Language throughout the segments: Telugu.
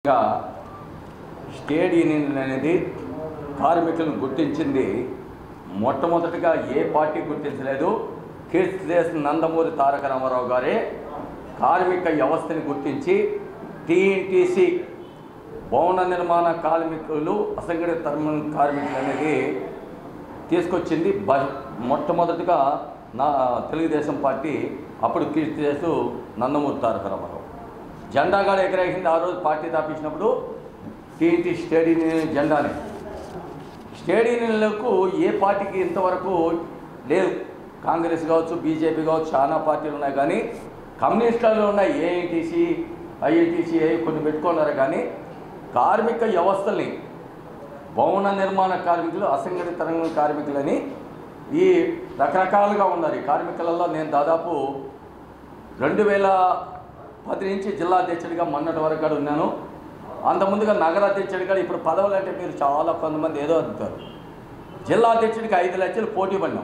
ఇంకా స్టేట్ యూనియన్ అనేది కార్మికులను గుర్తించింది మొట్టమొదటిగా ఏ పార్టీ గుర్తించలేదు కీర్తిదేశ్ నందమూరి తారక రామారావు గారే కార్మిక వ్యవస్థని గుర్తించి టీఎన్టీసీ భవన నిర్మాణ కార్మికులు అసంఘటిత తరమ కార్మికులు అనేది తీసుకొచ్చింది బ మొట్టమొదటిగా నా తెలుగుదేశం పార్టీ అప్పుడు కీర్తిదేశు నందమూరి తారక రామారావు జెండా కూడా ఎగరేసింది ఆ రోజు పార్టీ తాపించినప్పుడు టీఎన్టీ స్టేడియం జెండాని స్టేడియంలకు ఏ పార్టీకి ఇంతవరకు లేదు కాంగ్రెస్ కావచ్చు బీజేపీ కావచ్చు చాలా పార్టీలు ఉన్నాయి కానీ కమ్యూనిస్టులలో ఉన్న ఏఐటీసీ ఐఐటీసీ కొన్ని పెట్టుకున్నారు కానీ కార్మిక వ్యవస్థల్ని భవన నిర్మాణ కార్మికులు అసంఘటిత రంగ కార్మికులని ఈ రకరకాలుగా ఉన్నారు ఈ కార్మికులలో నేను దాదాపు రెండు వేల పది నుంచి జిల్లా అధ్యక్షుడిగా మొన్నటి వరకు కూడా ఉన్నాను అంతకుముందుగా నగర అధ్యక్షుడిగా ఇప్పుడు పదవులు అంటే మీరు చాలా కొంతమంది ఏదో అందుతారు జిల్లా అధ్యక్షుడికి ఐదు లక్షలు పోటీ పడినాం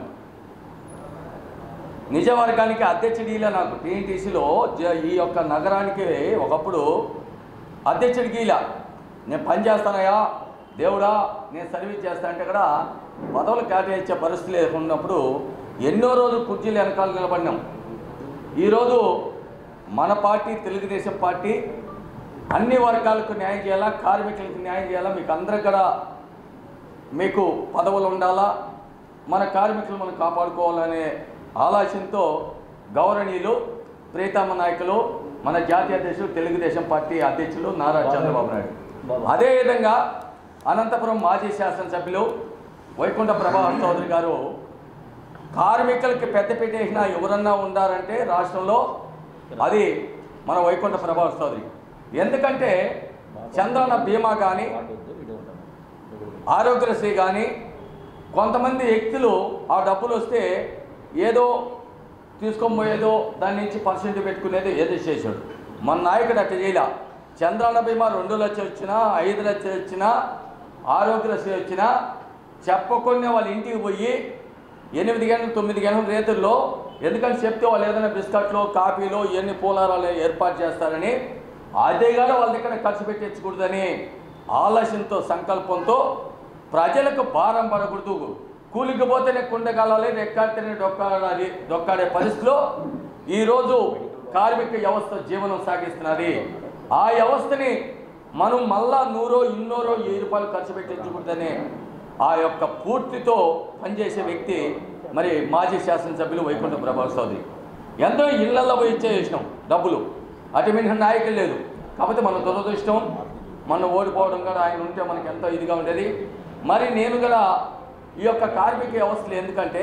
నిజవర్గానికి అధ్యక్షుడిలా నాకు టీఎన్టీసీలో ఈ యొక్క నగరానికి ఒకప్పుడు అధ్యక్షుడికి ఇలా నేను పని చేస్తానయ్యా దేవుడా నేను సర్వీస్ చేస్తా అంటే కూడా పదవులు కేటాయించే పరిస్థితి లేకున్నప్పుడు ఎన్నో రోజులు కుర్చీలు వెనకాల నిలబడినాం ఈరోజు మన పార్టీ తెలుగుదేశం పార్టీ అన్ని వర్గాలకు న్యాయం చేయాలా కార్మికులకు న్యాయం చేయాలా మీకు అందరికి కూడా మీకు పదవులు ఉండాలా మన కార్మికులు మనం కాపాడుకోవాలనే ఆలోచనతో గౌరవనీయులు ప్రీతమ నాయకులు మన జాతీయ అధ్యక్షులు తెలుగుదేశం పార్టీ అధ్యక్షులు నారా చంద్రబాబు నాయుడు అదేవిధంగా అనంతపురం మాజీ శాసనసభ్యులు వైకుంఠ ప్రభాకర్ చౌదరి గారు కార్మికులకి పెద్దపీట వేసిన ఎవరన్నా ఉండారంటే రాష్ట్రంలో అది మన వైకుంఠ ప్రభాకర్ చౌదరి ఎందుకంటే చంద్రన్న బీమా కానీ ఆరోగ్యశ్రీ కానీ కొంతమంది వ్యక్తులు ఆ డబ్బులు వస్తే ఏదో తీసుకొని పోయేదో దాని నుంచి పర్సెంట్ పెట్టుకునేది ఏదో చేశాడు మన నాయకుడు అట్ట చేయలే చంద్రాన బీమా రెండు లక్షలు వచ్చినా ఐదు లక్షలు వచ్చినా ఆరోగ్యశ్రీ వచ్చినా చెప్పకుండా వాళ్ళ ఇంటికి పోయి ఎనిమిది గంటలు తొమ్మిది గంటల రేతుల్లో ఎందుకంటే చెప్తే వాళ్ళు ఏదైనా బిస్కట్లు కాఫీలు ఇవన్నీ పూలారాలు ఏర్పాటు చేస్తారని అదే కూడా వాళ్ళ దగ్గర ఖర్చు పెట్టించకూడదని ఆలోచనతో సంకల్పంతో ప్రజలకు భారం పడకూడదు కూలికి పోతేనే కుండగాలాలి రెక్కాడితేనే డొక్కాడాలి డొక్కాడే పరిస్థితిలో ఈరోజు కార్మిక వ్యవస్థ జీవనం సాగిస్తున్నది ఆ వ్యవస్థని మనం మళ్ళా నూరో ఇన్నోరో వెయ్యి రూపాయలు ఖర్చు పెట్టించకూడదనే ఆ యొక్క పూర్తితో పనిచేసే వ్యక్తి మరి మాజీ శాసనసభ్యులు వైకుంఠ ప్రభాస్ చౌదరి ఎంతో ఇళ్లలో పోయి ఇచ్చేసినాం డబ్బులు అటు మినహా నాయకులు లేదు కాకపోతే మన దురదృష్టం మనం ఓడిపోవడం కూడా ఆయన ఉంటే మనకి ఎంతో ఇదిగా ఉండేది మరి నేను కూడా ఈ యొక్క కార్మిక వ్యవస్థలు ఎందుకంటే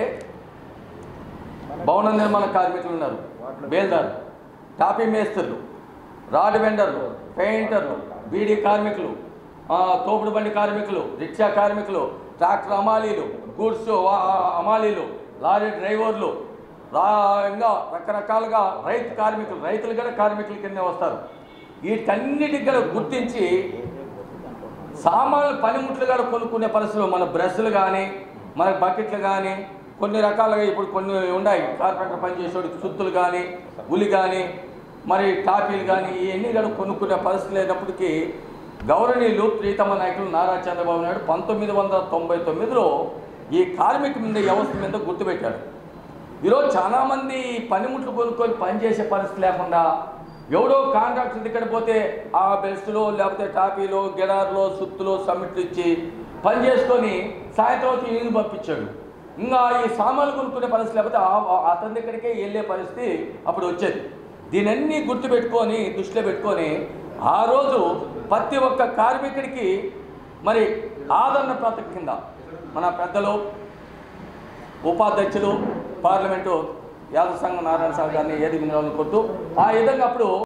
భవన నిర్మాణ కార్మికులు ఉన్నారు బేల్దార్ టాపీ మేస్త్రులు రాడ్ వెండర్లు పెయింటర్లు బీడీ కార్మికులు ఆ, తోపుడు బండి కార్మికులు రిక్షా కార్మికులు ట్రాక్టర్ అమాలీలు గూడ్స్ వా- అమాలీలు లారీ డ్రైవర్లు రా ఇంకా రకరకాలుగా రైతు కార్మికులు రైతులు కూడా కార్మికుల కింద వస్తారు వీటన్నిటికి కూడా గుర్తించి సామాన్లు పనిముట్లు కూడా కొనుక్కునే పరిస్థితులు మన బ్రష్లు కానీ మన బకెట్లు కానీ కొన్ని రకాలుగా ఇప్పుడు కొన్ని ఉన్నాయి కార్పెంటర్ పనిచేసేవాడికి సుత్తులు కానీ ఉలి కానీ మరి టాపీలు కానీ ఇవన్నీ కూడా కొనుక్కునే పరిస్థితి లేనప్పటికీ గౌరవనీయులు ప్రీతమ నాయకులు నారా చంద్రబాబు నాయుడు పంతొమ్మిది వందల తొంభై తొమ్మిదిలో ఈ కార్మిక మీద వ్యవస్థ మీద గుర్తుపెట్టాడు ఈరోజు చాలామంది ఈ పనిముట్లు కొనుక్కొని పనిచేసే పరిస్థితి లేకుండా ఎవడో కాంట్రాక్టర్ దగ్గర పోతే ఆ బెస్ట్లో లేకపోతే టాపీలో గిడార్లో సుత్తులో సమ్మిట్లు ఇచ్చి పని చేసుకొని సాయంత్రం వచ్చి ఇల్లు పంపించాడు ఇంకా ఈ సామాన్లు కొనుక్కునే పరిస్థితి లేకపోతే ఆ- ఆ- అతని దగ్గరికే వెళ్ళే పరిస్థితి అప్పుడు వచ్చేది దీనన్నీ గుర్తుపెట్టుకొని దృష్టిలో పెట్టుకొని ఆ రోజు ప్రతి ఒక్క కార్మికుడికి మరి ఆదరణ ప్రాంతం కింద మన పెద్దలు ఉపాధ్యక్షులు పార్లమెంటు యాదవ సంఘ నారాయణ సార్ గారిని ఏది వినాలని కొట్టు ఆ విధంగా అప్పుడు